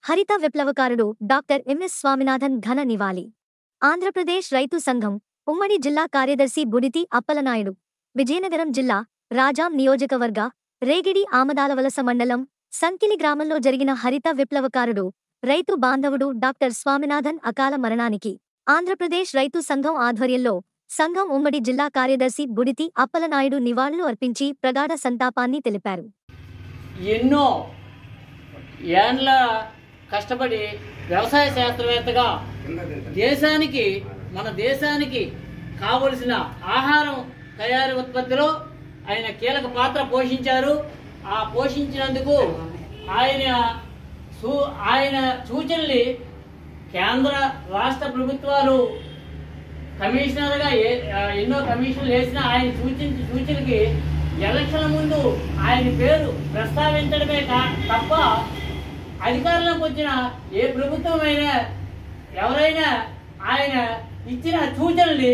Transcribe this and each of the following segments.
హరిత విప్లవకారుడు doctor MS Swaminathan ఘన నివాళి ఆంధ్రప్రదేశ్ రైతు సంఘం ఉమ్మడి జిల్లా కార్యదర్శి బుడితి అప్పలనాయుడు విజయనగరం జిల్లా రాజాం నియోజకవర్గ రేగిడి ఆమదాలవలస మండలం సంకిలి గ్రామంలో జరిగిన హరిత విప్లవకారుడు రైతు బాంధవుడు డాక్టర్ స్వామినాథన్ అకాల మరణానికి ఆంధ్రప్రదేశ్ రైతు సంఘం ఆధ్వర్యంలో సంఘం ఉమ్మడి జిల్లా కార్యదర్శి బుడితి అప్పలనాయుడు నివాళులు అర్పించి ప్రగాఢ సంతాపాన్ని తెలిపారు ఎన్నో ఏండ్ల కష్టపడి వ్యవసాయ శాస్త్రవేత్తగా దేశానికి మన దేశానికి కావలసిన ఆహారం తయారీ ఉత్పత్తిలో ఆయన కీలక పాత్ర పోషించారు ఆ పోషించినందుకు ఆయన సూ ఆయన సూచనల్ని కేంద్ర రాష్ట్ర ప్రభుత్వాలు కమిషనర్గా ఏ- ఆ, ఎన్నో కమిషన్లు వేసినా ఆయన సూచించి సూచనకి ఎలక్షన్ల ముందు ఆయన పేరు ప్రస్తావించడమే కా తప్ప అధికారంలోకి వచ్చిన ఏ ప్రభుత్వం అయినా ఎవరైనా ఆయన ఇచ్చిన సూచనల్ని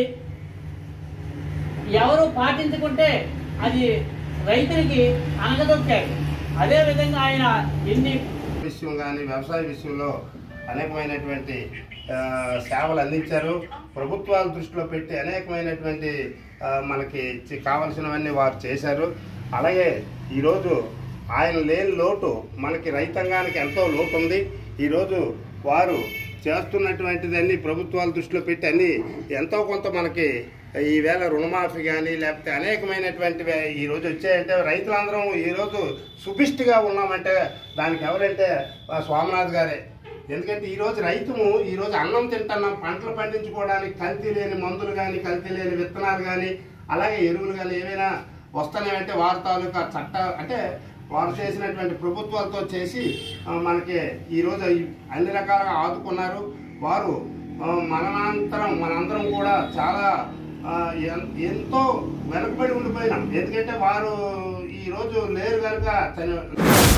ఎవరు పాటించుకుంటే అది రైతులకి అనగదొక్కారు అదే విధంగా ఆయన ఎన్ని విషయం కానీ వ్యవసాయ విషయంలో అనేకమైనటువంటి ఆ, సేవలు అందించారు ప్రభుత్వాల దృష్టిలో పెట్టి అనేకమైనటువంటి ఆ, మనకి చి- కావలసినవన్నీ వారు చేశారు అలాగే ఈరోజు ఆయన లేని లోటు మనకి రైతాంగానికి ఎంతో లోటు ఉంది ఈరోజు వారు చేస్తున్నటువంటిదన్నీ ప్రభుత్వాల దృష్టిలో పెట్టి అన్నీ ఎంతో కొంత మనకి ఈవేళ రుణమాఫీ కానీ లేకపోతే అనేకమైనటువంటివి ఈరోజు వచ్చాయంటే రైతులందరం ఈరోజు సుభిష్టిగా ఉన్నామంటే దానికి ఎవరంటే ఆ స్వామినాథ్ గారే ఎందుకంటే ఈరోజు రైతుము ఈరోజు అన్నం తింటున్నాం పంటలు పండించుకోవడానికి కల్తీ లేని మందులు కానీ కల్తీ లేని విత్తనాలు కానీ అలాగే ఎరువులు కానీ ఏమైనా వస్తున్నాయంటే వారి తాలూకా చట్ట అంటే వారు చేసినటువంటి ప్రభుత్వాలతో చేసి ఆ, మనకి ఈరోజు ఈ- అన్ని రకాలుగా ఆదుకున్నారు వారు ఆ, మనంతరం మనందరం కూడా చాలా ఆ, ఎన్- ఎంతో వెనుకబడి ఉండిపోయినాం ఎందుకంటే వారు ఈరోజు లేరు కనుక తను